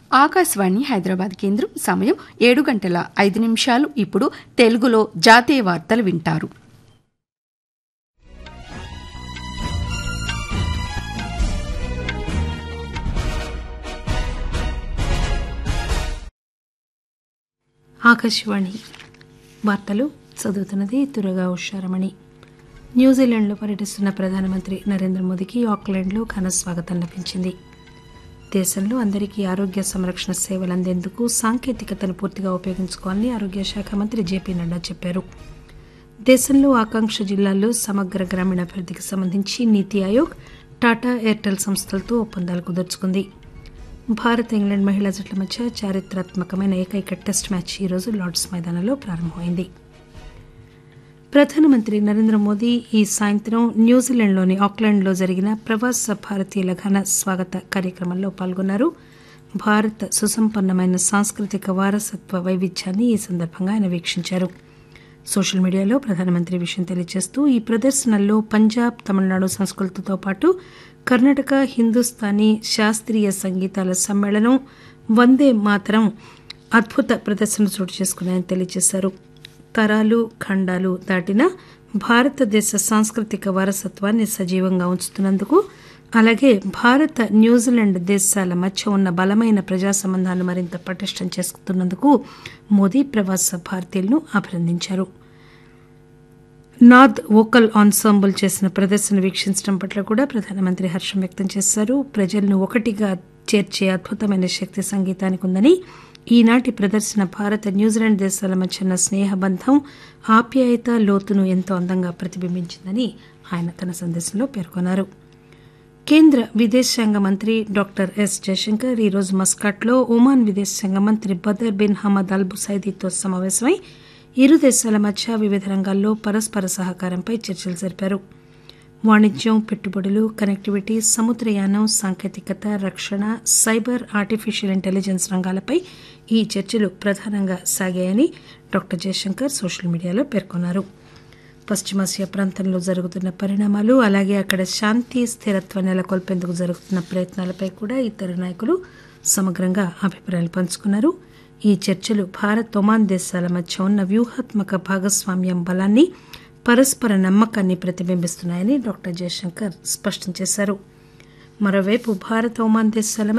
ఆకాశవాణి హైదరాబాద్ కేంద్రం సమయం ఏడు గంటల ఐదు నిమిషాలు ఇప్పుడు తెలుగులో జాతీయ వార్తలు వింటారు ఆకాశవాణి వార్తలు చదువుతున్నది తురగా ఉషారమణి న్యూజిలాండ్లో పర్యటిస్తున్న ప్రధానమంత్రి నరేంద్ర మోదీకి ఆక్లాండ్లో ఘన స్వాగతం లభించింది దేశంలో అందరికీ ఆరోగ్య సంరక్షణ సేవలు అందేందుకు సాంకేతికతను పూర్తిగా ఉపయోగించుకోవాలని ఆరోగ్య శాఖ మంత్రి జేపీ నడ్డా చెప్పారు దేశంలో ఆకాంక్ష జిల్లాల్లో సమగ్ర గ్రామీణాభివృద్ధికి సంబంధించి నీతి ఆయోగ్ టాటా ఎయిర్టెల్ సంస్థలతో ఒప్పందాలు కుదుర్చుకుంది భారత్ ఇంగ్లాండ్ మహిళా జట్ల మధ్య చారిత్రాత్మకమైన ఏకైక టెస్ట్ మ్యాచ్ ఈరోజు లార్డ్స్ మైదానంలో ప్రారంభమైంది ప్రధానమంత్రి నరేంద్ర మోదీ ఈ సాయంత్రం న్యూజిలాండ్లోని ఆక్లాండ్లో జరిగిన ప్రవాస భారతీయుల ఘన స్వాగత కార్యక్రమంలో పాల్గొన్నారు భారత్ సుసంపన్నమైన సాంస్కృతిక వారసత్వ వైవిధ్యాన్ని ఈ సందర్భంగా ఆయన వీక్షించారు సోషల్ మీడియాలో ప్రధానమంత్రి విషయం తెలియజేస్తూ ఈ ప్రదర్శనల్లో పంజాబ్ తమిళనాడు సంస్కృతితో పాటు కర్ణాటక హిందుస్థానీ శాస్త్రీయ సంగీతాల సమ్మేళనం వందే మాతరం అద్భుత ప్రదర్శన చోటు చేసుకున్నాయని తెలియజేశారు తరాలు ఖండాలు దాటిన భారతదేశ సాంస్కృతిక వారసత్వాన్ని సజీవంగా ఉంచుతున్నందుకు అలాగే భారత న్యూజిలాండ్ దేశాల మధ్య ఉన్న బలమైన ప్రజా సంబంధాలను మరింత పటిష్టం చేసుకున్నందుకు మోదీ ప్రవాస భారతీయులను అభినందించారు నాద్ వోకల్ ఆన్సాంబుల్ చేసిన ప్రదర్శన వీక్షించడం పట్ల కూడా ప్రధానమంత్రి హర్షం వ్యక్తం చేశారు ప్రజలను ఒకటిగా చేర్చే అద్భుతమైన శక్తి సంగీతానికి ఉందని ఈనాటి ప్రదర్శన భారత న్యూజిలాండ్ దేశాల మధ్య ఉన్న స్నేహబంధం ఆప్యాయత లోతును ఎంతో అందంగా ప్రతిబింబించిందని ఆయన తన సందేశంలో పేర్కొన్నారు కేంద్ర విదేశాంగ మంత్రి డాక్టర్ ఎస్ జయశంకర్ ఈరోజు మస్కాట్లో ఒమాన్ విదేశాంగ మంత్రి బదర్ బిన్ హమద్ అల్ బుసైదీతో సమావేశమై ఇరు దేశాల మధ్య వివిధ రంగాల్లో పరస్పర సహకారంపై చర్చలు జరిపారు వాణిజ్యం పెట్టుబడులు కనెక్టివిటీ సముద్రయానం సాంకేతికత రక్షణ సైబర్ ఆర్టిఫిషియల్ ఇంటెలిజెన్స్ రంగాలపై ఈ చర్చలు ప్రధానంగా సాగాయని డాక్టర్ జయశంకర్ సోషల్ మీడియాలో పేర్కొన్నారు పశ్చిమాసియా ప్రాంతంలో జరుగుతున్న పరిణామాలు అలాగే అక్కడ శాంతి స్థిరత్వం నెలకొల్పేందుకు జరుగుతున్న ప్రయత్నాలపై కూడా ఇద్దరు నాయకులు సమగ్రంగా అభిప్రాయాలు పంచుకున్నారు ఈ చర్చలు భారత్ ఒమాన్ దేశాల మధ్య ఉన్న వ్యూహాత్మక భాగస్వామ్యం బలాన్ని పరస్పర నమ్మకాన్ని ప్రతిబింబిస్తున్నాయని డాక్టర్ జయశంకర్ స్పష్టం చేశారు మరోవైపు భారత్ ఒమాన్ దేశాల